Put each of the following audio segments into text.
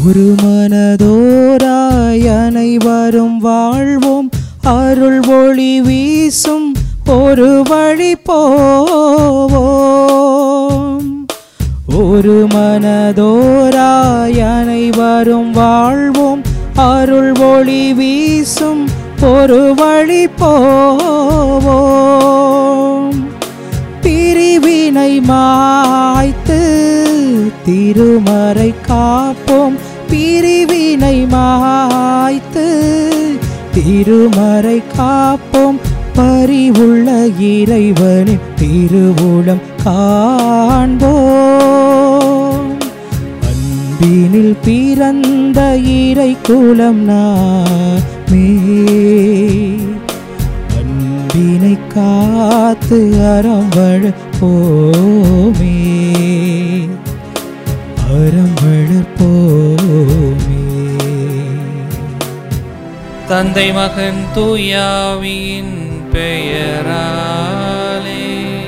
ஒரு மனதோராய் அனைவரும் வாழ்வோம் அருள் ஒளி வீசும் ஒரு வழி போவோம் ஒரு மனதோராய் அனைவரும் வாழ்வோம் அருள் ஒளி வீசும் ஒரு வழி போவோம் பிரிவினை மாய்த்து திருமறை காப்போம் பிரிவினை மாய்த்து திருமறை காப்போம் பரிவுள்ள இறைவனின் திருவுளம் காண்போம் அன்பினில் பிறந்த இறை குலம் நாமே அன்பினை காத்து அறம்பழ போமே அறம்பழ போமே தந்தை மகன் தூயாவியின் பெயராலே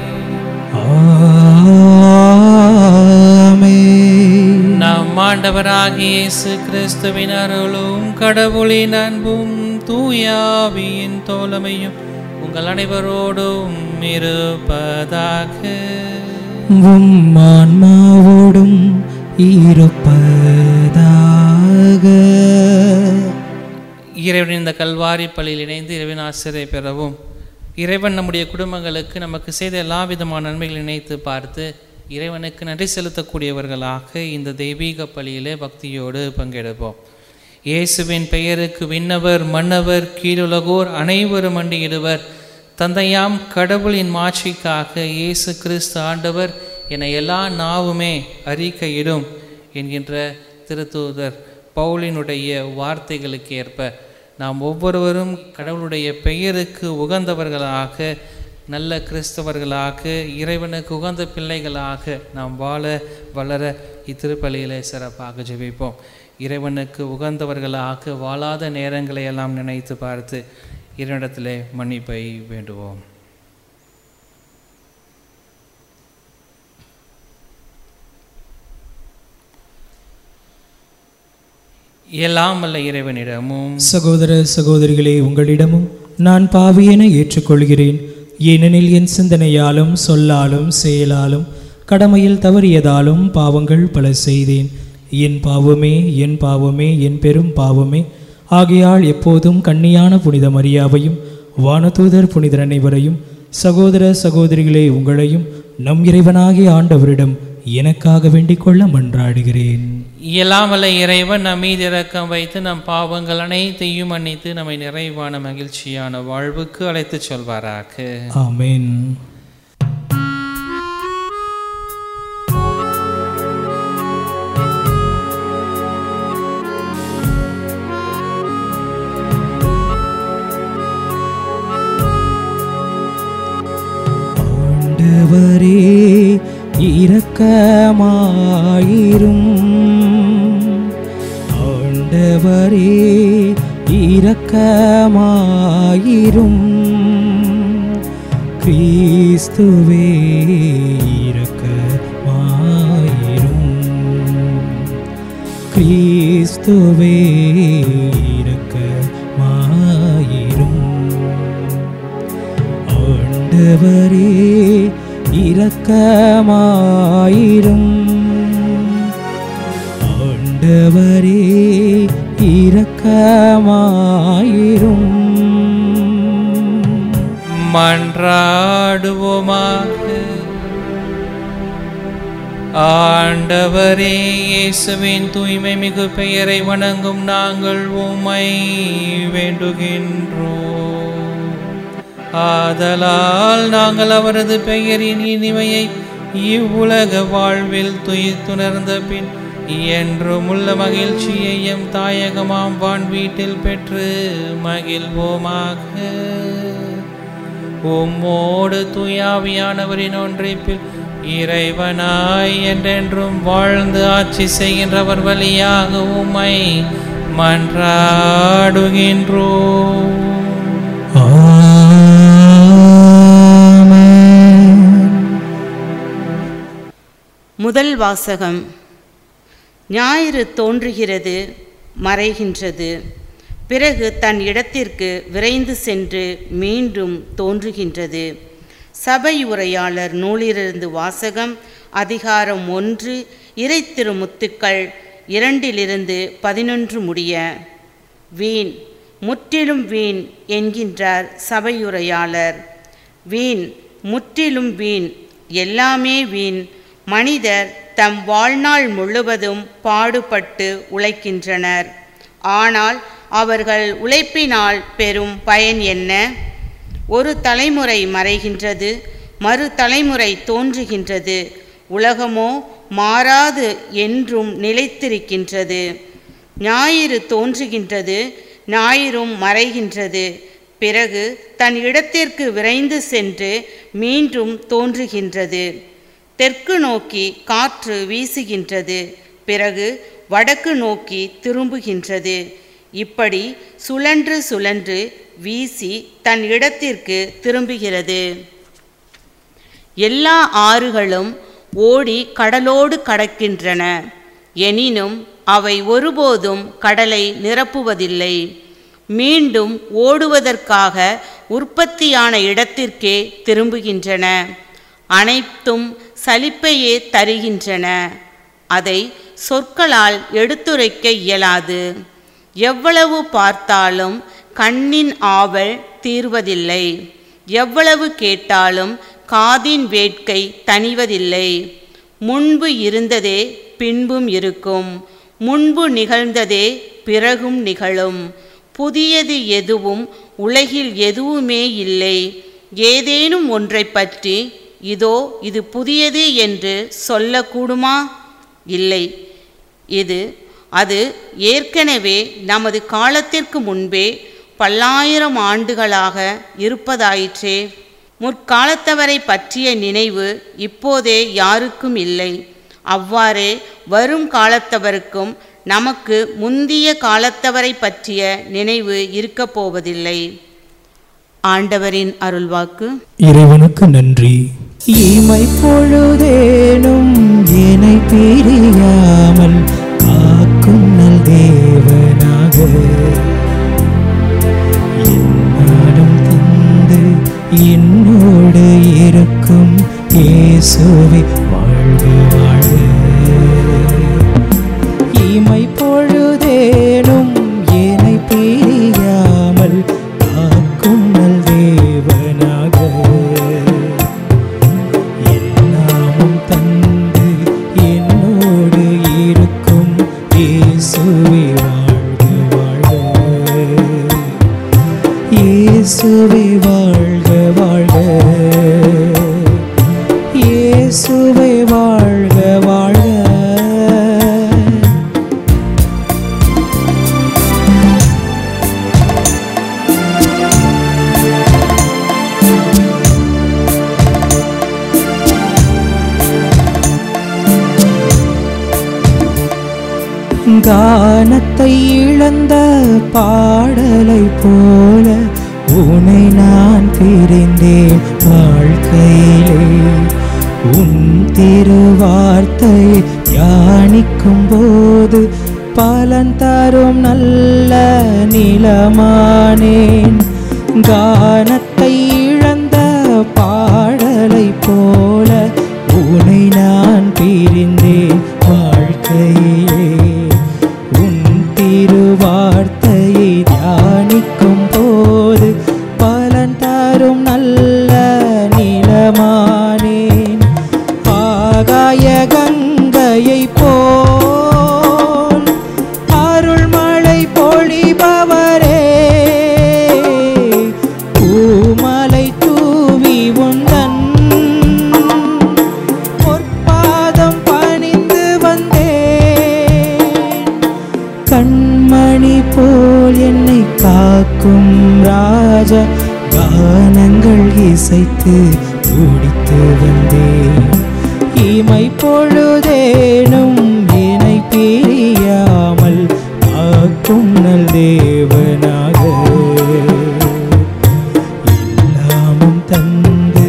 ஆமென். நம் ஆண்டவராகிய இயேசு கிறிஸ்துவின் அருளும் கடவுளின் அன்பும் தூயாவியின் தோழமையும் உங்கள் அனைவரோடும் இருப்பதாக உம் ஆன்மாவோடும் இருப்பதாக இறைவனின் இந்த கல்வாரி பள்ளியில் இணைந்து இறைவன் ஆசிரியை பெறவும் இறைவன் நம்முடைய குடும்பங்களுக்கு நமக்கு செய்த எல்லா விதமான நன்மைகளை நினைத்து பார்த்து இறைவனுக்கு நன்றி செலுத்தக்கூடியவர்களாக இந்த தெய்வீக பலியிலே பக்தியோடு பங்கெடுப்போம் இயேசுவின் பெயருக்கு விண்ணவர் மன்னவர் கீழுலகோர் அனைவரும் மண்டியிடுவர் தந்தையாம் கடவுளின் மாட்சிக்காக இயேசு கிறிஸ்து ஆண்டவர் என எல்லா நாவுமே அறிக்கையிடும் என்கின்ற திருத்தூதர் பவுலினுடைய வார்த்தைகளுக்கு ஏற்ப நாம் ஒவ்வொருவரும் கடவுளுடைய பெயருக்கு உகந்தவர்களாக நல்ல கிறிஸ்தவர்களாக இறைவனுக்கு உகந்த பிள்ளைகளாக நாம் வாழ வளர இத்திருப்பலியிலே சிறப்பாக ஜெபிப்போம் இறைவனுக்கு உகந்தவர்களாக வாழாத நேரங்களை எல்லாம் நினைத்து பார்த்து இறைவனிடத்திலே மன்னிப்பை வேண்டுவோம் எல்லாம் வல்ல இறைவனிடமும் சகோதர சகோதரிகளே உங்களிடமும் நான் பாவியென ஏற்றுக்கொள்கிறேன் ஏனெனில் என் சிந்தனையாலும் சொல்லாலும் செயலாலும் கடமையில் தவறியதாலும் பாவங்கள் பல செய்தேன் என் பாவமே என் பாவமே என் பெரும் பாவமே ஆகையால் எப்போதும் கண்ணியான புனித மரியாவையும் வானதூதர் புனிதர் அனைவரையும் சகோதர சகோதரிகளே உங்களையும் நம் இறைவனாகிய ஆண்டவரிடம் எனக்காக வேண்டிக் கொள்ள மன்றாடுகிறேன் எல்லாம் வல்ல இறைவன் நம் மீது இரக்கம் வைத்து நம் பாவங்கள் அனைத்தையும் மன்னித்து நம்மை நிறைவான மகிழ்ச்சியான வாழ்வுக்கு அழைத்துச் செல்வாராக ஆமென் ஆண்டவரே இரக்கமாயிரும் ஆண்டவரே இரக்கமாயிரும் கிறிஸ்துவே இரக்கமாயிரும் கிறிஸ்துவே இரக்கமாயிரும் ஆண்டவரே இரக்கமாயிரும் ஆண்டவரே இரக்கமாயிரும் மன்றாடுவோமாக ஆண்டவரே இயேசுவின் தூய்மை மிகு பெயரை வணங்கும் நாங்கள் உம்மை வேண்டுகின்றோம் ஆதலால் நாங்கள் அவரது பெயரின் இனிமையை இவ்வுலக வாழ்வில் துயிர்த்துணர்ந்த பின் என்றும் உள்ள மகிழ்ச்சியை எம் தாயகமாம் வான் வீட்டில் பெற்று மகிழ்வோமாக உம்மோடு தூயாவியானவரின் ஒன்றிப்பில் இறைவனாய் என்றென்றும் வாழ்ந்து ஆட்சி செய்கின்றவர் வழியாக உம்மை மன்றாடுகின்றோம் ஆமென் முதல் வாசகம் ஞாயிறு தோன்றுகிறது மறைகின்றது பிறகு தன் இடத்திற்கு விரைந்து சென்று மீண்டும் தோன்றுகின்றது சபை உரையாளர் நூலிலிருந்து வாசகம் அதிகாரம் ஒன்று இறை திருமுத்துக்கள் இரண்டிலிருந்து பதினொன்று முடிய வீண் முற்றிலும் வீண் என்கின்றார் சபையுரையாளர் வீண் முற்றிலும் வீண் எல்லாமே வீண் மனிதர் தம் வாழ்நாள் முழுவதும் பாடுபட்டு உழைக்கின்றனர் ஆனால் அவர்கள் உழைப்பினால் பெறும் பயன் என்ன ஒரு தலைமுறை மறைகின்றது மறு தலைமுறை தோன்றுகின்றது உலகமோ மாறாது என்றும் நிலைத்திருக்கின்றது ஞாயிறு தோன்றுகின்றது ஞாயிறும் மறைகின்றது பிறகு தன் இடத்திற்கு விரைந்து சென்று மீண்டும் தோன்றுகின்றது தெற்கு நோக்கி காற்று வீசுகின்றது பிறகு வடக்கு நோக்கி திரும்புகின்றது இப்படி சுழன்று சுழன்று வீசி தன் இடத்திற்கு திரும்புகிறது எல்லா ஆறுகளும் ஓடி கடலோடு கடக்கின்றன எனினும் அவை ஒருபோதும் கடலை நிரப்புவதில்லை மீண்டும் ஓடுவதற்காக உற்பத்தியான இடத்திற்கே திரும்புகின்றன அனைத்தும் சலிப்பையே தருகின்றன அதை சொற்களால் எடுத்துரைக்க இயலாது எவ்வளவு பார்த்தாலும் கண்ணின் ஆவல் தீர்வதில்லை எவ்வளவு கேட்டாலும் காதின் வேட்கை தணிவதில்லை முன்பு இருந்ததே பின்பும் இருக்கும் முன்பு நிகழ்ந்ததே பிறகும் நிகழும் புதியது எதுவும் உலகில் எதுவுமே இல்லை ஏதேனும் ஒன்றை பற்றி இதோ இது புதியது என்று சொல்லக்கூடுமா இல்லை இது அது ஏற்கனவே நமது காலத்திற்கு முன்பே பல்லாயிரம் ஆண்டுகளாக இருப்பதாயிற்றே முற்காலத்தவரை பற்றிய நினைவு இப்போதே யாருக்கும் இல்லை அவ்வாறே வரும் காலத்தவருக்கும் நமக்கு முந்திய காலத்தவரை பற்றிய நினைவு இருக்கப் போவதில்லை ஆண்டவரின் அருள்வாக்கு இறைவனுக்கு நன்றி இமை பொழுதேனும் என்னை பிரியாமல் காக்கும் நல் தேவனாக என்னாலும் தந்து என்னோடு இருக்கும் இயேசுவே வாழ்க வாழ்க இமை பொழுதேனும் என்னை பிரியாமல் காக்கும் நல் தேவனாக எல்லாமும் தந்து என்னோடு இருக்கும் இயேசுவே வாழ்க வாழ்க இயேசுவே வாழ்க வாழ்க இயேசுவே வாழ்க வாழ்க கானத்தை இழந்த பாடலை போல உனை நான் பிரிந்தேன் வாழ்க்கையிலே உன் திருவார்த்தை தியானிக்கும் போது பலன் தரும் நல்ல நிலமானேன் கானத்தை இழந்த பாடலை போல உனை நான் பிரிந்தேன் வாழ்க்கையிலே உன் திருவார்த்தையை தியானிக்கும் போது பலன் தரும் நல்ல நிலமானேன் ஆகாய கங்கையை போல் அருள்மழை பொழிபவரே பூமலை தூவி உந்தன் பொற்பாதம் பணிந்து வந்தேன் கண்மணி போல் என்னை காக்கும் ராஜா கானங்கள் இசைத்து துடித்து வந்தேன் இமை பொழுதேனும் என்னை பிரியாமல் காக்கும் நல் தேவனாக எல்லாமும் தந்து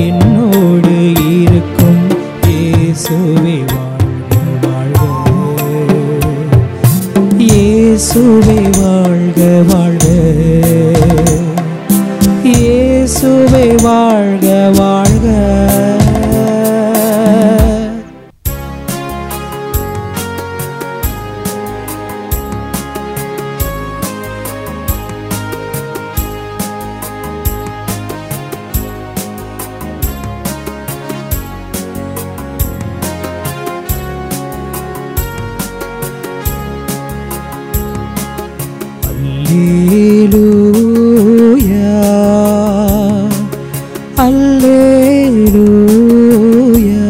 என்னோடு இருக்கும் இயேசுவே வாழ்க வாழ்க இயேசுவே வாழ்க வாழ்க இயேசுவே வாழ்க வாழ்க அல்லேலூயா அல்லேலூயா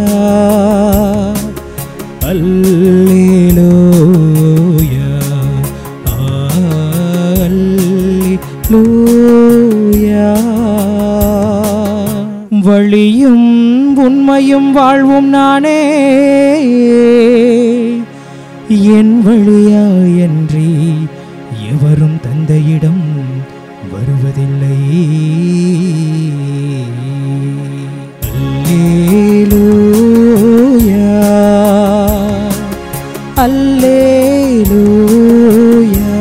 அல்லேலூயா அல்லேலூயா வழியும் உண்மையும் வாழ்வும் நானே என் வழியாயன்றி எவரும் தந்தையிடம் வருவதில்லை அல்லேலூயா அல்லேலூயா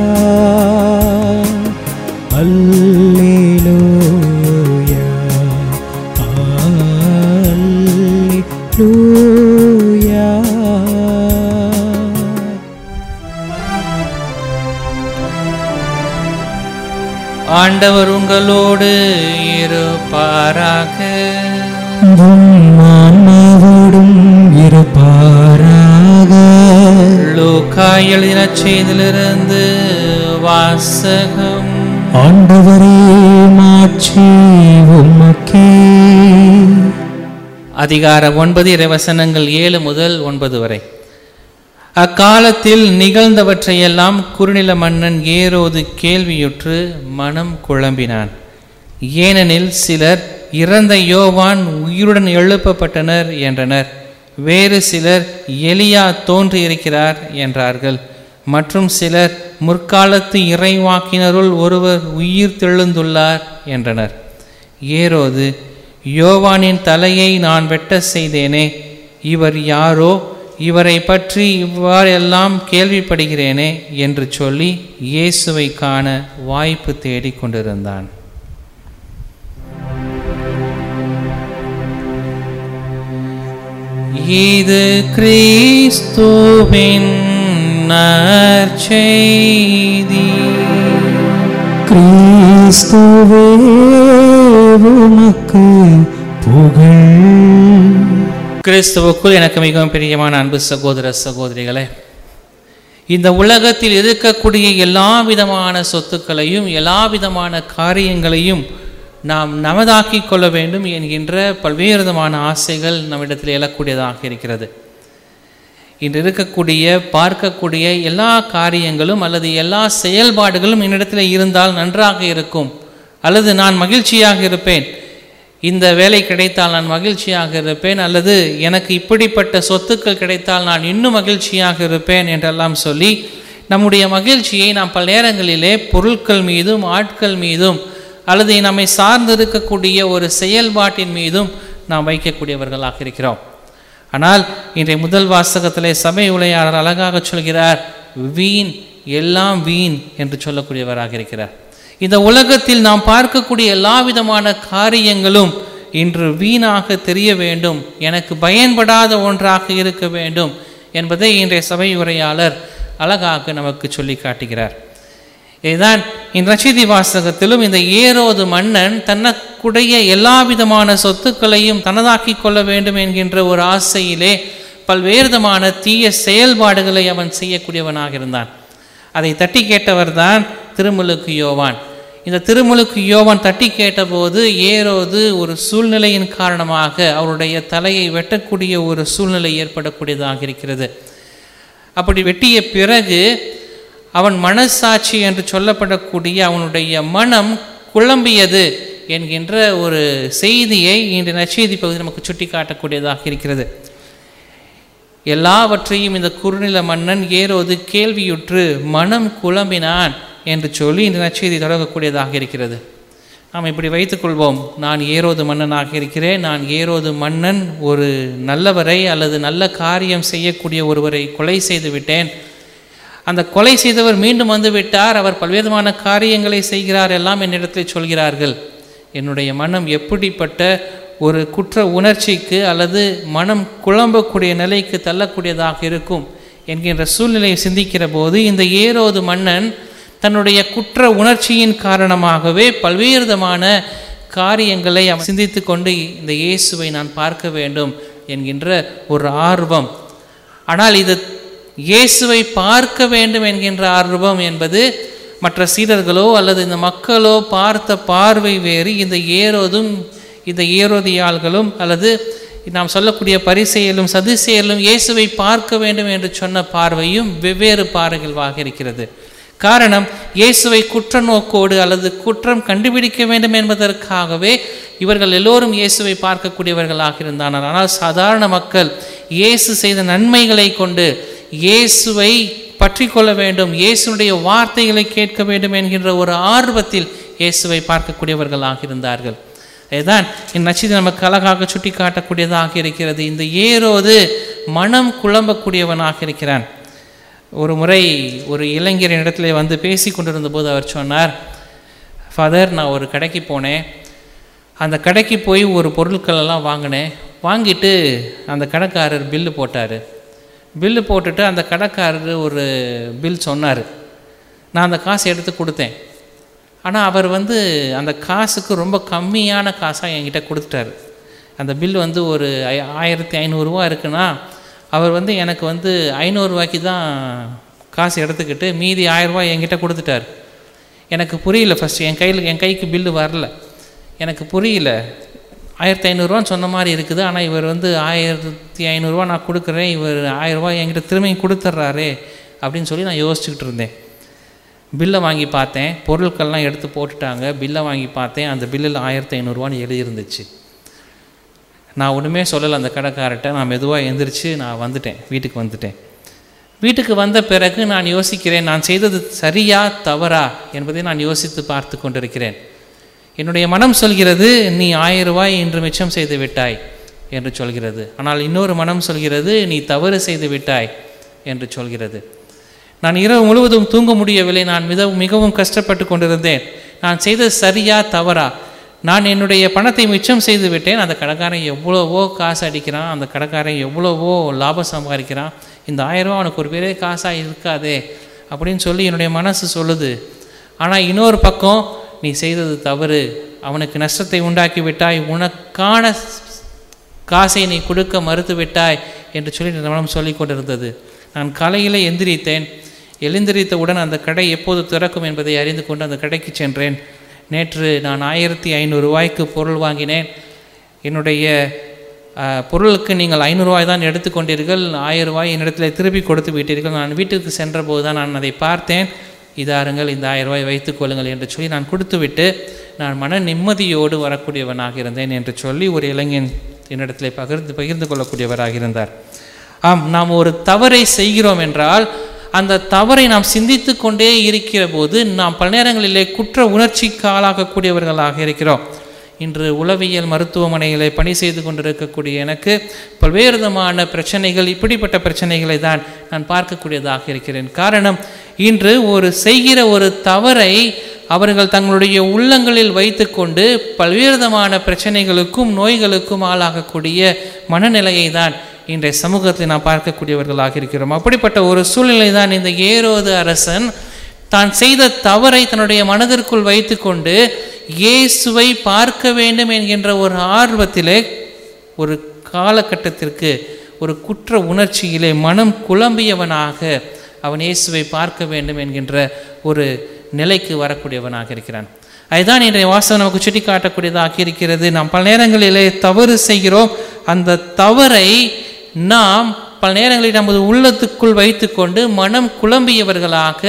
அல்லேலூயா அல்லேலூயா ஆண்டவர் உங்களோடு இருப்பாராக ஆன்மாவோடும் இருப்பாராக லூக்கா எழுதின செய்திலிருந்து வாசகம் ஆண்டவரே மாட்சி உமக்கே அதிகாரம் ஒன்பது இறைவசனங்கள் ஏழு முதல் ஒன்பது வரை அக்காலத்தில் நிகழ்ந்தவற்றையெல்லாம் குறுநில மன்னன் ஏரோது கேள்வியுற்று மனம் குழம்பினான் ஏனெனில் சிலர் இறந்த யோவான் உயிருடன் எழுப்பப்பட்டனர் என்றனர் வேறு சிலர் எலியா தோன்றியிருக்கிறார் என்றார்கள் மற்றும் சிலர் முற்காலத்து இறைவாக்கினருள் ஒருவர் உயிர் தெழுந்துள்ளார் என்றனர் ஏரோது யோவானின் தலையை நான் வெட்ட செய்தேனே இவர் யாரோ இவரை பற்றி இவ்வாறெல்லாம் கேள்விப்படுகிறேனே என்று சொல்லி இயேசுவை காண வாய்ப்பு தேடிக் கொண்டிருந்தான் இது கிறிஸ்துவின் நற்செய்தி கிறிஸ்துவே உமக்கு புகழ் கிறிஸ்துவுக்குள் எனக்கு மிகவும் பிரியமான அன்பு சகோதர சகோதரிகளே இந்த உலகத்தில் இருக்கக்கூடிய எல்லா விதமான சொத்துக்களையும் எல்லா விதமான காரியங்களையும் நாம் நமதாக்கிக் கொள்ள வேண்டும் என்கின்ற பல்வேறு விதமான ஆசைகள் நம்மிடத்தில் எழக்கூடியதாக இருக்கிறது இன்று இருக்கக்கூடிய பார்க்கக்கூடிய எல்லா காரியங்களும் அல்லது எல்லா செயல்பாடுகளும் என்னிடத்தில் இருந்தால் நன்றாக இருக்கும் அல்லது நான் மகிழ்ச்சியாக இருப்பேன் இந்த வேலை கிடைத்தால் நான் மகிழ்ச்சியாக இருப்பேன் அல்லது எனக்கு இப்படிப்பட்ட சொத்துக்கள் கிடைத்தால் நான் இன்னும் மகிழ்ச்சியாக இருப்பேன் என்றெல்லாம் சொல்லி நம்முடைய மகிழ்ச்சியை நாம் பல நேரங்களிலே பொருட்கள் மீதும் ஆட்கள் மீதும் அல்லது நம்மை சார்ந்து இருக்கக்கூடிய ஒரு செயல்பாட்டின் மீதும் நாம் வைக்கக்கூடியவர்களாக இருக்கிறோம் ஆனால் இன்றைய முதல் வாசகத்திலே சபை உரையாளர் அழகாக சொல்கிறார் வீண் எல்லாம் வீண் என்று சொல்லக்கூடியவராக இருக்கிறார் இந்த உலகத்தில் நாம் பார்க்கக்கூடிய எல்லா விதமான காரியங்களும் இன்று வீணாக தெரிய வேண்டும் எனக்கு பயன்படாத ஒன்றாக இருக்க வேண்டும் என்பதை இன்றைய சபை உரையாளர் அழகாக நமக்கு சொல்லி காட்டுகிறார் இதுதான் இந்த ரச்சிதி வாசகத்திலும் இந்த ஏரோது மன்னன் தனக்குடைய எல்லா விதமான சொத்துக்களையும் தனதாக்கி கொள்ள வேண்டும் என்கின்ற ஒரு ஆசையிலே பல்வேறு விதமான தீய செயல்பாடுகளை அவன் செய்யக்கூடியவனாக இருந்தான் அதை தட்டி கேட்டவர் தான் திருமுழுக்கு யோவான் இந்த திருமுழுக்கு யோவான் தட்டி கேட்டபோது ஏரோது ஒரு சூழ்நிலையின் காரணமாக அவருடைய தலையை வெட்டக்கூடிய ஒரு சூழ்நிலை ஏற்படக்கூடியதாக இருக்கிறது அப்படி வெட்டிய பிறகு அவன் மனசாட்சி என்று சொல்லப்படக்கூடிய அவனுடைய மனம் குழம்பியது என்கின்ற ஒரு செய்தியை இன்று நற்செய்தி பகுதி நமக்கு சுட்டி காட்டக்கூடியதாக இருக்கிறது எல்லாவற்றையும் இந்த குறுநில மன்னன் ஏரோது கேள்வியுற்று மனம் குழம்பினான் என்று சொல்லி இந்த நற்செய்தி தொடங்கக்கூடியதாக இருக்கிறது நாம் இப்படி வைத்துக்கொள்வோம் நான் ஏரோது மன்னனாக இருக்கிறேன் நான் ஏரோது மன்னன் ஒரு நல்லவரை அல்லது நல்ல காரியம் செய்யக்கூடிய ஒருவரை கொலை செய்து விட்டேன் அந்த கொலை செய்தவர் மீண்டும் வந்து விட்டார் அவர் பல்வேறுமான காரியங்களை செய்கிறார் எல்லாம் என்னிடத்தில் சொல்கிறார்கள் என்னுடைய மனம் எப்படிப்பட்ட ஒரு குற்ற உணர்ச்சிக்கு அல்லது மனம் குழம்பக்கூடிய நிலைக்கு தள்ளக்கூடியதாக இருக்கும் என்கின்ற சூழ்நிலையை சிந்திக்கிற போது இந்த ஏரோது மன்னன் தன்னுடைய குற்ற உணர்ச்சியின் காரணமாகவே பல்வேறு விதமான காரியங்களை அவன் சிந்தித்து கொண்டு இந்த இயேசுவை நான் பார்க்க வேண்டும் என்கின்ற ஒரு ஆர்வம் ஆனால் இது இயேசுவை பார்க்க வேண்டும் என்கின்ற ஆர்வம் என்பது மற்ற சீடர்களோ அல்லது இந்த மக்களோ பார்த்த பார்வை வேறு இந்த ஏரோதும் இந்த ஏரோதியாள்களும் அல்லது நாம் சொல்லக்கூடிய பரிசெயலும் சதிசெயலும் இயேசுவை பார்க்க வேண்டும் என்று சொன்ன பார்வையும் வெவ்வேறு பார்வைகளாக இருக்கிறது காரணம் இயேசுவை குற்ற நோக்கோடு அல்லது குற்றம் கண்டுபிடிக்க வேண்டும் என்பதற்காகவே இவர்கள் எல்லோரும் இயேசுவை பார்க்கக்கூடியவர்களாக இருந்தார்கள் ஆனால் சாதாரண மக்கள் இயேசு செய்த நன்மைகளை கொண்டு இயேசுவை பற்றி கொள்ள வேண்டும் இயேசுடைய வார்த்தைகளை கேட்க வேண்டும் என்கின்ற ஒரு ஆர்வத்தில் இயேசுவை பார்க்கக்கூடியவர்களாக இருந்தார்கள் இதுதான் இந்நச்சிதை நமக்கு அழகாக சுட்டி காட்டக்கூடியதாக இருக்கிறது இந்த ஏரோது மனம் குழம்பக்கூடியவனாக இருக்கிறான் ஒரு முறை ஒரு இளைஞரின் இடத்துல வந்து பேசி கொண்டிருந்த போது அவர் சொன்னார் ஃபாதர் நான் ஒரு கடைக்கு போனேன் அந்த கடைக்கு போய் ஒரு பொருட்கள் எல்லாம் வாங்கினேன் வாங்கிட்டு அந்த கடைக்காரர் பில்லு போட்டார் பில்லு போட்டுட்டு அந்த கடைக்காரர் ஒரு பில் சொன்னார் நான் அந்த காசை எடுத்து கொடுத்தேன் ஆனால் அவர் வந்து அந்த காசுக்கு ரொம்ப கம்மியான காசாக என்கிட்ட கொடுத்துட்டாரு அந்த பில் வந்து ஒரு ஐ- ஆயிரத்தி ஐநூறுரூவா இருக்குன்னா அவர் வந்து எனக்கு வந்து ஐநூறுரூவாய்க்கு தான் காசு எடுத்துக்கிட்டு மீதி ஆயிரரூவா என்கிட்ட கொடுத்துட்டார் எனக்கு புரியல ஃபஸ்ட்டு என் கையில் என் கைக்கு பில்லு வரல எனக்கு புரியல ஆயிரத்தி ஐநூறுரூவான்னு சொன்ன மாதிரி இருக்குது ஆனால் இவர் வந்து ஆயிரத்தி ஐநூறுரூவா நான் கொடுக்குறேன் இவர் ஆயிரரூவா என்கிட்ட திரும்பியும் கொடுத்துட்றாரே அப்படின்னு சொல்லி நான் யோசிச்சுக்கிட்டு இருந்தேன் பில்லை வாங்கி பார்த்தேன் பொருட்கள்லாம் எடுத்து போட்டுட்டாங்க பில்லை வாங்கி பார்த்தேன் அந்த பில்லில் ஆயிரத்தி ஐநூறுரூவான்னு எழுதியிருந்துச்சு நான் ஒன்றுமே சொல்லலை அந்த கடைக்காரர்கிட்ட நான் மெதுவாக எந்திரிச்சு நான் வந்துட்டேன் வீட்டுக்கு வந்துட்டேன் வீட்டுக்கு வந்த பிறகு நான் யோசிக்கிறேன் நான் செய்தது சரியா தவறா என்பதை நான் யோசித்து பார்த்து கொண்டிருக்கிறேன் என்னுடைய மனம் சொல்கிறது நீ ஆயிரம் ரூபாய் இன்று மிச்சம் செய்து விட்டாய் என்று சொல்கிறது ஆனால் இன்னொரு மனம் சொல்கிறது நீ தவறு செய்து விட்டாய் என்று சொல்கிறது நான் இரவு முழுவதும் தூங்க முடியவில்லை நான் மிகவும் மிகவும் கஷ்டப்பட்டு கொண்டிருந்தேன் நான் செய்தது சரியா தவறா நான் என்னுடைய பணத்தை மிச்சம் செய்து விட்டேன் அந்த கடைக்காரன் எவ்வளவோ காசு அடிக்கிறான் அந்த கடைக்காரன் எவ்வளவோ லாபம் சம்பாதிக்கிறான் இந்த ஆயிரம் ரூபா அவனுக்கு ஒரு பெரிய காசாக இருக்காதே அப்படின்னு சொல்லி என்னுடைய மனசு சொல்லுது ஆனால் இன்னொரு பக்கம் நீ செய்தது தவறு அவனுக்கு நஷ்டத்தை உண்டாக்கி விட்டாய் உனக்கான காசை நீ கொடுக்க மறுத்து விட்டாய் என்று சொல்லி இந்த மனம் சொல்லிக் கொண்டிருந்தது நான் காலையில் எந்திரித்தேன் எழுந்திரித்தவுடன் அந்த கடை எப்போது திறக்கும் என்பதை அறிந்து கொண்டு அந்த கடைக்கு சென்றேன் நேற்று நான் ஆயிரத்தி ஐநூறு ரூபாய்க்கு பொருள் வாங்கினேன் என்னுடைய அஹ், பொருளுக்கு நீங்கள் ஐநூறுரூவாய் தான் எடுத்துக்கொண்டீர்கள் ஆயிரம் ரூபாய் என்னிடத்தில் திருப்பி கொடுத்து விட்டீர்கள் நான் வீட்டுக்கு சென்றபோது தான் நான் அதை பார்த்தேன் இதாருங்கள் இந்த ஆயிரம் ரூபாய் வைத்துக் கொள்ளுங்கள் என்று சொல்லி நான் கொடுத்துவிட்டு நான் மன நிம்மதியோடு வரக்கூடியவனாக இருந்தேன் என்று சொல்லி ஒரு இளைஞன் என்னிடத்தில் பகிர்ந்து பகிர்ந்து கொள்ளக்கூடியவராக இருந்தார் ஆம் நாம் ஒரு தவறை செய்கிறோம் என்றால் அந்த தவறை நாம் சிந்தித்து கொண்டே இருக்கிற போது நாம் பல நேரங்களிலே குற்ற உணர்ச்சிக்கு ஆளாகக்கூடியவர்களாக இருக்கிறோம் இன்று உளவியல் மருத்துவமனைகளை பணி செய்து கொண்டிருக்கக்கூடிய எனக்கு பல்வேறு விதமான பிரச்சனைகள் இப்படிப்பட்ட பிரச்சனைகளை தான் நான் பார்க்கக்கூடியதாக இருக்கிறேன் காரணம் இன்று ஒரு செய்கிற ஒரு தவறை அவர்கள் தங்களுடைய உள்ளங்களில் வைத்துக்கொண்டு பல்வேறு விதமான பிரச்சனைகளுக்கும் நோய்களுக்கும் ஆளாகக்கூடிய மனநிலையை தான் இன்றைய சமூகத்தில் நாம் பார்க்கக்கூடியவர்களாக இருக்கிறோம் அப்படிப்பட்ட ஒரு சூழ்நிலை தான் இந்த ஏரோது அரசன் தான் செய்த தவறை தன்னுடைய மனதிற்குள் வைத்துக்கொண்டு இயேசுவை பார்க்க வேண்டும் என்கின்ற ஒரு ஆர்வத்திலே ஒரு காலகட்டத்திற்கு ஒரு குற்ற உணர்ச்சியிலே மனம் குழம்பியவனாக அவன் இயேசுவை பார்க்க வேண்டும் என்கின்ற ஒரு நிலைக்கு வரக்கூடியவனாக இருக்கிறான் அதுதான் இன்றைய வாசகம் நமக்கு சுட்டி காட்டக்கூடியதாக இருக்கிறது நாம் பல நேரங்களிலே தவறு செய்கிறோம் அந்த தவறை நாம் பல நேரங்களில் நமது உள்ளத்துக்குள் வைத்துக்கொண்டு மனம் குழம்பியவர்களாக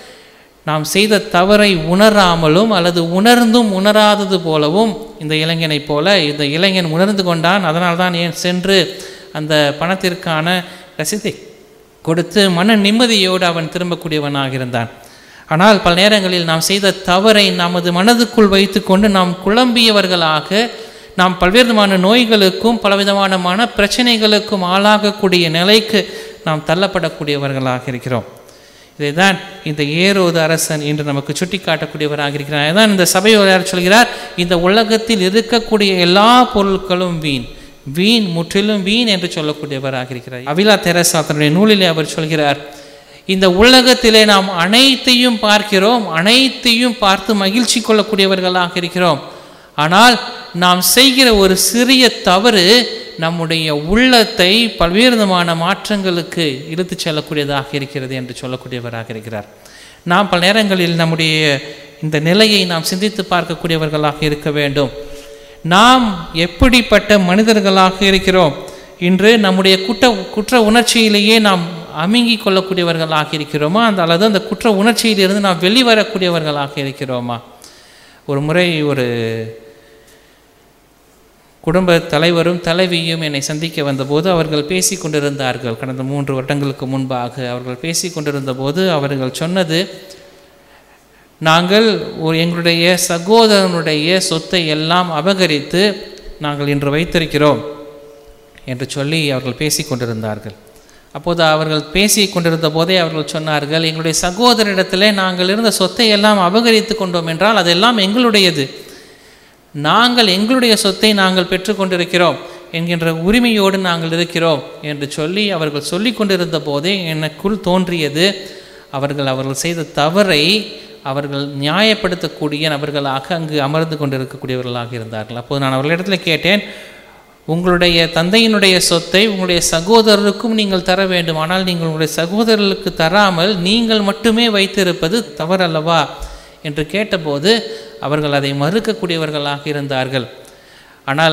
நாம் செய்த தவறை உணராமலும் அல்லது உணர்ந்தும் உணராதது போலவும் இந்த இளைஞனைப் போல இந்த இளைஞன் உணர்ந்து கொண்டான் அதனால்தான் ஏன் சென்று அந்த பணத்திற்கான ரசீதை கொடுத்து மன நிம்மதியோடு அவன் திரும்பக்கூடியவனாக இருந்தான் ஆனால் பல நேரங்களில் நாம் செய்த தவறை நமது மனதுக்குள் வைத்துக்கொண்டு நாம் குழம்பியவர்களாக நாம் பல்வேறு விதமான நோய்களுக்கும் பலவிதமான மன பிரச்சனைகளுக்கும் ஆளாகக்கூடிய நிலைக்கு நாம் தள்ளப்படக்கூடியவர்களாக இருக்கிறோம் இதைதான் இந்த ஏரோது அரசன் என்று நமக்கு சுட்டி காட்டக்கூடியவராக இருக்கிறார் அதுதான் இந்த சபையோர் சொல்கிறார் இந்த உலகத்தில் இருக்கக்கூடிய எல்லா பொருட்களும் வீண் வீண் முற்றிலும் வீண் என்று சொல்லக்கூடியவராக இருக்கிறார் அவிலா தெரசா தன்னுடைய நூலிலே அவர் சொல்கிறார் இந்த உலகத்திலே நாம் அனைத்தையும் பார்க்கிறோம் அனைத்தையும் பார்த்து மகிழ்ச்சி கொள்ளக்கூடியவர்களாக இருக்கிறோம் ஆனால் நாம் செய்கிற ஒரு சிறிய தவறு நம்முடைய உள்ளத்தை பல்வேறு விதமான மாற்றங்களுக்கு இழுத்துச் செல்லக்கூடியதாக இருக்கிறது என்று சொல்லக்கூடியவராக இருக்கிறார் நாம் பல நேரங்களில் நம்முடைய இந்த நிலையை நாம் சிந்தித்து பார்க்கக்கூடியவர்களாக இருக்க வேண்டும் நாம் எப்படிப்பட்ட மனிதர்களாக இருக்கிறோம் இன்று நம்முடைய குற்ற குற்ற உணர்ச்சியிலேயே நாம் அமுங்கி கொள்ளக்கூடியவர்களாக இருக்கிறோமா அந்த அல்லது அந்த குற்ற உணர்ச்சியிலிருந்து நாம் வெளிவரக்கூடியவர்களாக இருக்கிறோமா ஒரு முறை ஒரு குடும்ப தலைவரும் தலைவியும் என்னை சந்திக்க வந்தபோது அவர்கள் பேசி கொண்டிருந்தார்கள் கடந்த மூன்று வருடங்களுக்கு முன்பாக அவர்கள் பேசி கொண்டிருந்த போது அவர்கள் சொன்னது நாங்கள் ஒரு எங்களுடைய சகோதரனுடைய சொத்தை எல்லாம் அபகரித்து நாங்கள் இன்று வைத்திருக்கிறோம் என்று சொல்லி அவர்கள் பேசி கொண்டிருந்தார்கள் அப்போது அவர்கள் பேசி கொண்டிருந்த போதே அவர்கள் சொன்னார்கள் எங்களுடைய சகோதரிடத்திலே நாங்கள் இருந்த சொத்தை எல்லாம் அபகரித்து கொண்டோம் என்றால் அதெல்லாம் எங்களுடையது நாங்கள் எங்களுடைய சொத்தை நாங்கள் பெற்றுக்கொண்டிருக்கிறோம் என்கின்ற உரிமையோடு நாங்கள் இருக்கிறோம் என்று சொல்லி அவர்கள் சொல்லி கொண்டிருந்த போதே எனக்குள் தோன்றியது அவர்கள் அவர்கள் செய்த தவறை அவர்கள் நியாயப்படுத்தக்கூடிய நபர்களாக அங்கு அமர்ந்து கொண்டிருக்கக்கூடியவர்களாக இருந்தார்கள் அப்போது நான் அவர்களிடத்தில் கேட்டேன் உங்களுடைய தந்தையினுடைய சொத்தை உங்களுடைய சகோதரருக்கும் நீங்கள் தர வேண்டும் ஆனால் நீங்கள் உங்களுடைய சகோதரர்களுக்கு தராமல் நீங்கள் மட்டுமே வைத்திருப்பது தவறல்லவா என்று கேட்டபோது அவர்கள் அதை மறுக்கக்கூடியவர்களாக இருந்தார்கள் ஆனால்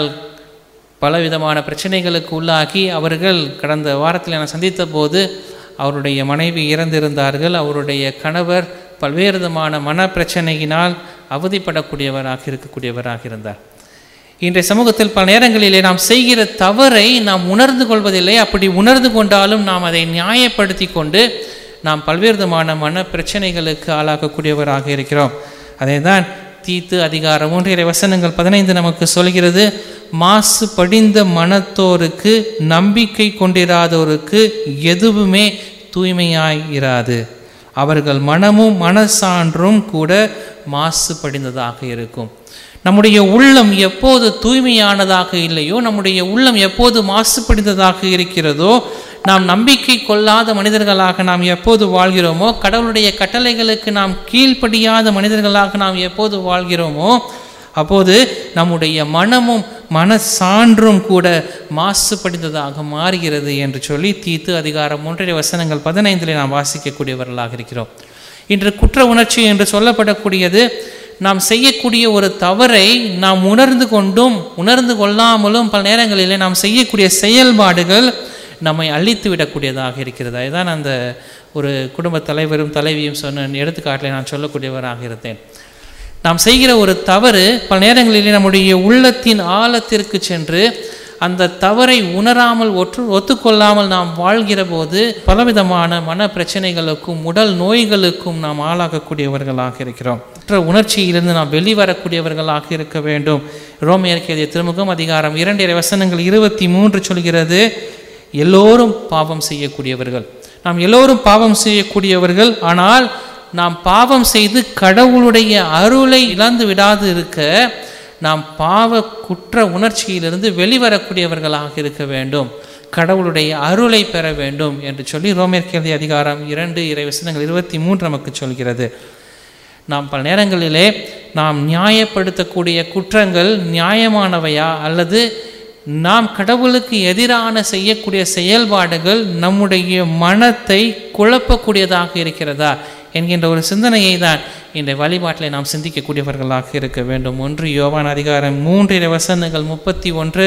பலவிதமான பிரச்சனைகளுக்கு உள்ளாகி அவர்கள் கடந்த வாரத்தில் நான் சந்தித்த போது அவருடைய மனைவி இறந்திருந்தார்கள் அவருடைய கணவர் பல்வேறு விதமான மன பிரச்சனையினால் அவதிப்படக்கூடியவராக இருக்கக்கூடியவராக இருந்தார் இன்றைய சமூகத்தில் பல நேரங்களிலே நாம் செய்கிற தவறை நாம் உணர்ந்து கொள்வதில்லை அப்படி உணர்ந்து கொண்டாலும் நாம் அதை நியாயப்படுத்தி கொண்டு நாம் பல்வேறு விதமான மன பிரச்சனைகளுக்கு ஆளாகக்கூடியவராக இருக்கிறோம் அதை தான் தீத்து அதிகாரம் மூன்றிய வசனங்கள் பதினைந்து நமக்கு சொல்கிறது மாசு படிந்த மனத்தோருக்கு நம்பிக்கை கொண்டிராதோருக்கு எதுவுமே தூய்மையாய் இராது அவர்கள் மனமும் மனசான்றும் கூட மாசு படிந்ததாக இருக்கும் நம்முடைய உள்ளம் எப்போது தூய்மையானதாக இல்லையோ நம்முடைய உள்ளம் எப்போது மாசுபடிந்ததாக இருக்கிறதோ நாம் நம்பிக்கை கொள்ளாத மனிதர்களாக நாம் எப்போது வாழ்கிறோமோ கடவுளுடைய கட்டளைகளுக்கு நாம் கீழ்ப்படியாத மனிதர்களாக நாம் எப்போது வாழ்கிறோமோ அப்போது நம்முடைய மனமும் மனசான்றும் கூட மாசுபடிந்ததாக மாறுகிறது என்று சொல்லி தீத்து அதிகாரம் ஒன்றிய வசனங்கள் பதினைந்தில் நாம் வாசிக்கக்கூடியவர்களாக இருக்கிறோம் இன்று குற்ற உணர்ச்சி என்று சொல்லப்படக்கூடியது நாம் செய்யக்கூடிய ஒரு தவறை நாம் உணர்ந்து கொண்டும் உணர்ந்து கொள்ளாமலும் பல நேரங்களிலே நாம் செய்யக்கூடிய செயல்பாடுகள் நம்மை அழித்து விடக்கூடியதாக இருக்கிறது அதுதான் அந்த ஒரு குடும்ப தலைவரும் தலைவியும் சொன்ன எடுத்துக்காட்டில் நான் சொல்லக்கூடியவராக இருந்தேன் நாம் செய்கிற ஒரு தவறு பல நேரங்களிலே நம்முடைய உள்ளத்தின் ஆழத்திற்கு சென்று அந்த தவறை உணராமல் ஒற்று ஒத்துக்கொள்ளாமல் நாம் வாழ்கிற போது பலவிதமான மன பிரச்சனைகளுக்கும் உடல் நோய்களுக்கும் நாம் ஆளாகக்கூடியவர்களாக இருக்கிறோம் மற்ற உணர்ச்சியிலிருந்து நாம் வெளிவரக்கூடியவர்களாக இருக்க வேண்டும் ரோமியர்க்கிய திருமுகம் அதிகாரம் இரண்டரை வசனங்கள் இருபத்தி மூன்று சொல்கிறது எல்லோரும் பாவம் செய்யக்கூடியவர்கள் நாம் எல்லோரும் பாவம் செய்யக்கூடியவர்கள் ஆனால் நாம் பாவம் செய்து கடவுளுடைய அருளை இழந்து விடாது இருக்க நாம் பாவ குற்ற உணர்ச்சியிலிருந்து வெளிவரக்கூடியவர்களாக இருக்க வேண்டும் கடவுளுடைய அருளை பெற வேண்டும் என்று சொல்லி ரோமேர் கேள்வி அதிகாரம் இரண்டு இறை வசனங்கள் இருபத்தி மூன்று நமக்கு சொல்கிறது நாம் பல நேரங்களிலே நாம் நியாயப்படுத்தக்கூடிய குற்றங்கள் நியாயமானவையா அல்லது நாம் கடவுளுக்கு எதிரான செய்யக்கூடிய செயல்பாடுகள் நம்முடைய மனத்தை குழப்பக்கூடியதாக இருக்கிறதா என்கின்ற ஒரு சிந்தனையை தான் இந்த வழிபாட்டில் நாம் சிந்திக்கக்கூடியவர்களாக இருக்க வேண்டும் ஒன்று யோவான் அதிகாரம் மூன்றின வசனங்கள் முப்பத்தி ஒன்று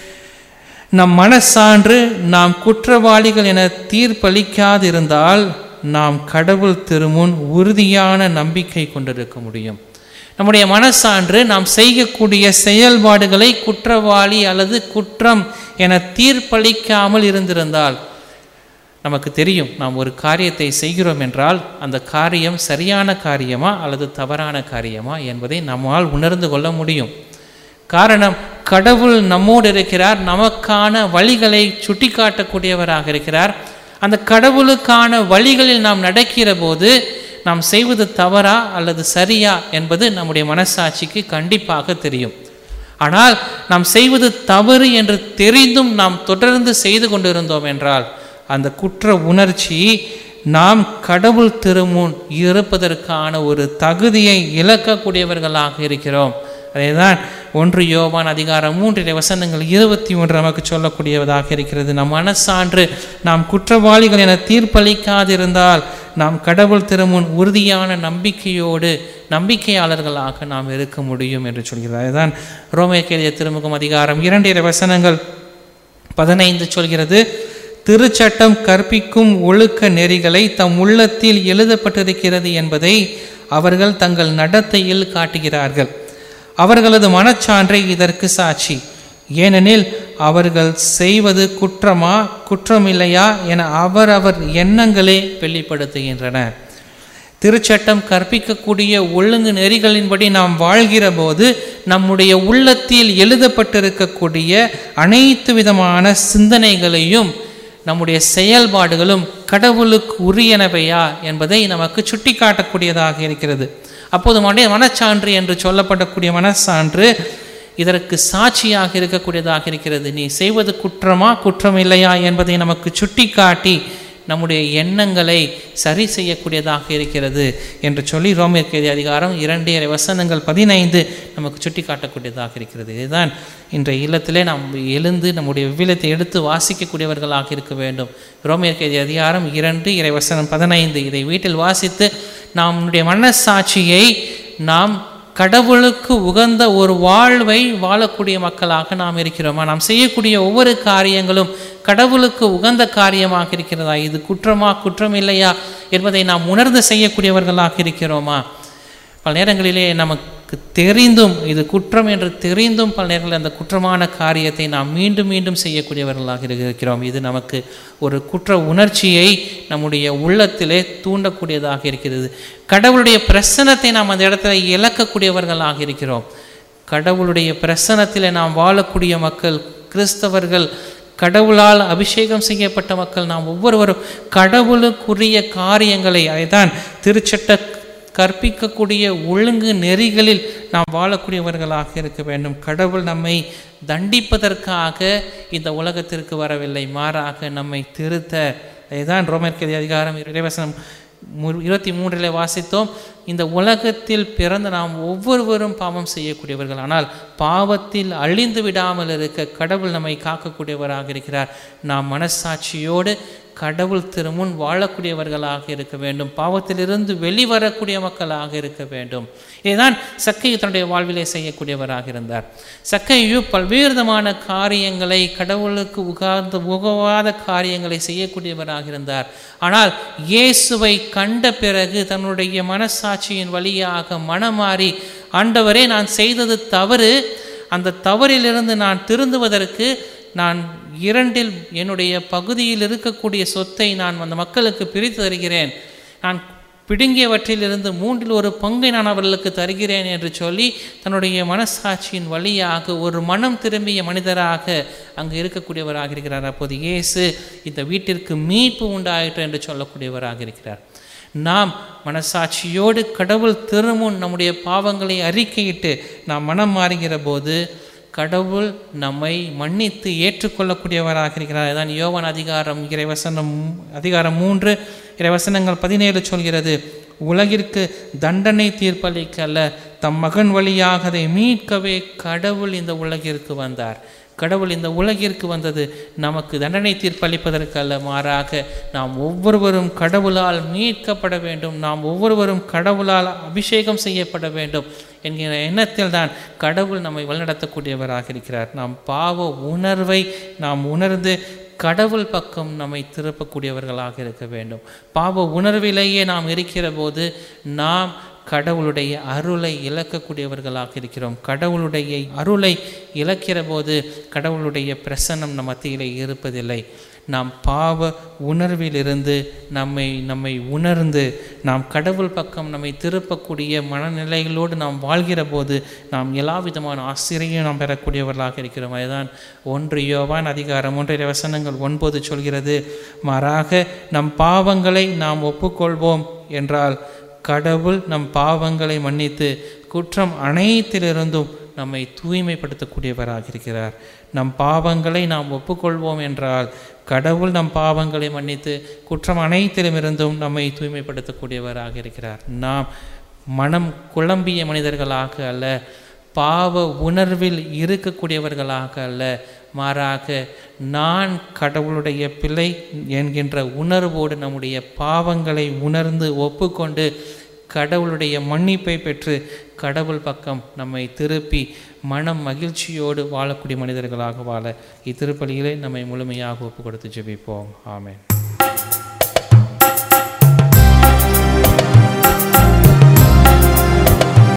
நம் மனசான்று நாம் குற்றவாளிகள் என தீர்ப்பளிக்காதிருந்தால் நாம் கடவுள் திருமுன் உறுதியான நம்பிக்கை கொண்டிருக்க முடியும் நம்முடைய மனசான்று நாம் செய்யக்கூடிய செயல்பாடுகளை குற்றவாளி அல்லது குற்றம் என தீர்ப்பளிக்காமல் இருந்திருந்தால் நமக்கு தெரியும் நாம் ஒரு காரியத்தை செய்கிறோம் என்றால் அந்த காரியம் சரியான காரியமா அல்லது தவறான காரியமா என்பதை நம்மால் உணர்ந்து கொள்ள முடியும் காரணம் கடவுள் நம்மோடு இருக்கிறார் நமக்கான வழிகளை சுட்டிக்காட்டக்கூடியவராக இருக்கிறார் அந்த கடவுளுக்கான வழிகளில் நாம் நடக்கிற போது நாம் செய்வது தவறா அல்லது சரியா என்பது நம்முடைய மனசாட்சிக்கு கண்டிப்பாக தெரியும் ஆனால் நாம் செய்வது தவறு என்று தெரிந்தும் நாம் தொடர்ந்து செய்து கொண்டிருந்தோம் என்றால் அந்த குற்ற உணர்ச்சி நாம் கடவுள் திருமுன் இருப்பதற்கான ஒரு தகுதியை இழக்கக்கூடியவர்களாக இருக்கிறோம் அதேதான் ஒன்று யோவான் அதிகாரம் மூன்றிலே வசனங்கள் இருபத்தி ஒன்று நமக்கு சொல்லக்கூடியதாக இருக்கிறது நம் மனசான்று நாம் குற்றவாளிகள் என தீர்ப்பளிக்காதிருந்தால் நாம் கடவுள் திருமுன் உறுதியான நம்பிக்கையோடு நம்பிக்கையாளர்களாக நாம் இருக்க முடியும் என்று சொல்கிறார் அதுதான் ரோமேக்கேலிய திருமுகம் அதிகாரம் இரண்டிர வசனங்கள் பதினைந்து சொல்கிறது திருச்சட்டம் கற்பிக்கும் ஒழுக்க நெறிகளை தம் உள்ளத்தில் எழுதப்பட்டிருக்கிறது என்பதை அவர்கள் தங்கள் நடத்தையில் காட்டுகிறார்கள் அவர்களது மனச்சான்றே இதற்கு சாட்சி ஏனெனில் அவர்கள் செய்வது குற்றமா குற்றமில்லையா என அவரவர் எண்ணங்களே வெளிப்படுத்துகின்றன திருச்சட்டம் கற்பிக்கக்கூடிய ஒழுங்கு நெறிகளின்படி நாம் வாழ்கிற போது நம்முடைய உள்ளத்தில் எழுதப்பட்டிருக்கக்கூடிய அனைத்து விதமான சிந்தனைகளையும் நம்முடைய செயல்பாடுகளும் கடவுளுக்கு உரியனவையா என்பதை நமக்கு சுட்டிக்காட்டக்கூடியதாக இருக்கிறது அப்போது மன மனச்சான்று என்று சொல்லப்படக்கூடிய மனச்சான்று இதற்கு சாட்சியாக இருக்கக்கூடியதாக இருக்கிறது நீ செய்வது குற்றமா குற்றம் இல்லையா என்பதை நமக்கு சுட்டிக்காட்டி நம்முடைய எண்ணங்களை சரி செய்யக்கூடியதாக இருக்கிறது என்று சொல்லி ரோமியர்கேதி அதிகாரம் இரண்டு வசனங்கள் பதினைந்து நமக்கு சுட்டி காட்டக்கூடியதாக இருக்கிறது இதுதான் இன்றைய இல்லத்திலே நாம் எழுந்து நம்முடைய விவிலத்தை எடுத்து வாசிக்கக்கூடியவர்களாக இருக்க வேண்டும் ரோமியர்கேதி அதிகாரம் இரண்டு இறை வசனம் பதினைந்து இதை வீட்டில் வாசித்து நம்முடைய மனசாட்சியை நாம் கடவுளுக்கு உகந்த ஒரு வாழ்வை வாழக்கூடிய மக்களாக நாம் இருக்கிறோமா நாம் செய்யக்கூடிய ஒவ்வொரு காரியங்களும் கடவுளுக்கு உகந்த காரியமாக இருக்கிறதா இது குற்றமா குற்றம் இல்லையா என்பதை நாம் உணர்ந்து செய்யக்கூடியவர்களாக இருக்கிறோமா பல நேரங்களிலே நமக்கு தெரிந்தும் இது குற்றம் என்று தெரிந்தும் பல நேரங்களில் அந்த குற்றமான காரியத்தை நாம் மீண்டும் மீண்டும் செய்யக்கூடியவர்களாக இருக்கிறோம் இது நமக்கு ஒரு குற்ற உணர்ச்சியை நம்முடைய உள்ளத்திலே தூண்டக்கூடியதாக இருக்கிறது கடவுளுடைய பிரசனத்தை நாம் அந்த இடத்துல இழக்கக்கூடியவர்களாக இருக்கிறோம் கடவுளுடைய பிரசனத்தில் நாம் வாழக்கூடிய மக்கள் கிறிஸ்தவர்கள் கடவுளால் அபிஷேகம் செய்யப்பட்ட மக்கள் நாம் ஒவ்வொருவரும் கடவுளுக்குரிய காரியங்களை அதைத்தான் திருச்சட்ட கற்பிக்கக்கூடிய ஒழுங்கு நெறிகளில் நாம் வாழக்கூடியவர்களாக இருக்க வேண்டும் கடவுள் நம்மை தண்டிப்பதற்காக இந்த உலகத்திற்கு வரவில்லை மாறாக நம்மை திருத்த இதுதான் ரோமர்கதி அதிகாரம் இறைவசனம் இருபத்தி மூன்றில் வாசித்தோம் இந்த உலகத்தில் பிறந்த நாம் ஒவ்வொருவரும் பாவம் செய்யக்கூடியவர்கள் ஆனால் பாவத்தில் அழிந்து விடாமல் இருக்க கடவுள் நம்மை காக்கக்கூடியவராக இருக்கிறார் நாம் மனசாட்சியோடு கடவுள் திருமுன் வாழக்கூடியவர்களாக இருக்க வேண்டும் பாவத்திலிருந்து வெளிவரக்கூடிய மக்களாக இருக்க வேண்டும் இதுதான் சக்கையு தன்னுடைய வாழ்விலே செய்யக்கூடியவராக இருந்தார் சக்கையு பல்வேறு விதமான காரியங்களை கடவுளுக்கு உகாத உகவாத காரியங்களை செய்யக்கூடியவராக இருந்தார் ஆனால் இயேசுவை கண்ட பிறகு தன்னுடைய மனசாட்சியின் வழியாக மனமாறி ஆண்டவரே நான் செய்தது தவறு அந்த தவறிலிருந்து நான் திருந்துவதற்கு நான் இரண்டில் என்னுடைய பகுதியில் இருக்கக்கூடிய சொத்தை நான் அந்த மக்களுக்கு பிரித்து தருகிறேன் நான் பிடுங்கியவற்றிலிருந்து மூன்றில் ஒரு பங்கை நான் அவர்களுக்கு தருகிறேன் என்று சொல்லி தன்னுடைய மனசாட்சியின் வழியாக ஒரு மனம் திரும்பிய மனிதராக அங்கு இருக்கக்கூடியவராக இருக்கிறார் அப்போது இயேசு இந்த வீட்டிற்கு மீட்பு உண்டாயிற்று என்று சொல்லக்கூடியவராக இருக்கிறார் நாம் மனசாட்சியோடு கடவுள் திருமுன் நம்முடைய பாவங்களை அறிக்கையிட்டு நாம் மனம் மாறுகிற போது கடவுள் நம்மை மன்னித்து ஏற்றுக்கொள்ளக்கூடியவராக இருக்கிறார் அதான் யோவான் அதிகாரம் இறைவசனம் அதிகாரம் மூன்று இறைவசனங்கள் பதினேழு சொல்கிறது உலகிற்கு தண்டனை தீர்ப்பளிக்க அல்ல தம் மகன் வழியாக அதை மீட்கவே கடவுள் இந்த உலகிற்கு வந்தார் கடவுள் இந்த உலகிற்கு வந்தது நமக்கு தண்டனை தீர்ப்பளிப்பதற்கு அல்ல மாறாக நாம் ஒவ்வொருவரும் கடவுளால் மீட்கப்பட வேண்டும் நாம் ஒவ்வொருவரும் கடவுளால் அபிஷேகம் செய்யப்பட வேண்டும் என்கிற எண்ணத்தில் தான் கடவுள் நம்மை வழிநடத்தக்கூடியவராக இருக்கிறார் நாம் பாவ உணர்வை நாம் உணர்ந்து கடவுள் பக்கம் நம்மை திருப்பக்கூடியவர்களாக இருக்க வேண்டும் பாவ உணர்விலேயே நாம் இருக்கிற போது நாம் கடவுளுடைய அருளை இழக்கக்கூடியவர்களாக இருக்கிறோம் கடவுளுடைய அருளை இழக்கிற போது கடவுளுடைய பிரசன்னம் நம் மத்தியிலே இருப்பதில்லை நாம் பாவ உணர்விலிருந்து நம்மை நம்மை உணர்ந்து நாம் கடவுள் பக்கம் நம்மை திருப்பக்கூடிய மனநிலைகளோடு நாம் வாழ்கிற போது நாம் எல்லா விதமான ஆசிரியையும் நாம் பெறக்கூடியவர்களாக இருக்கிறோம் அதுதான் ஒன்று யோவான் அதிகாரம் ஒன்றிய வசனங்கள் ஒன்பது சொல்கிறது மாறாக நம் பாவங்களை நாம் ஒப்புக்கொள்வோம் என்றால் கடவுள் நம் பாவங்களை மன்னித்து குற்றம் அனைத்திலிருந்தும் நம்மை தூய்மைப்படுத்தக்கூடியவராக இருக்கிறார் நம் பாவங்களை நாம் ஒப்புக்கொள்வோம் என்றால் கடவுள் நம் பாவங்களை மன்னித்து குற்றம் அனைத்திலுமிருந்தும் நம்மை தூய்மைப்படுத்தக்கூடியவராக இருக்கிறார் நாம் மனம் குழம்பிய மனிதர்களாக அல்ல பாவ உணர்வில் இருக்கக்கூடியவர்களாக அல்ல மாறாக நான் கடவுளுடைய பிள்ளை என்கின்ற உணர்வோடு நம்முடைய பாவங்களை உணர்ந்து ஒப்புக்கொண்டு கடவுளுடைய மன்னிப்பை பெற்று கடவுள் பக்கம் நம்மை திருப்பி மனம் மகிழ்ச்சியோடு வாழக்கூடிய மனிதர்களாக வாழ இத்திருப்பலியிலே நம்மை முழுமையாக ஒப்பு கொடுத்து ஜெபிப்போம் ஆமென்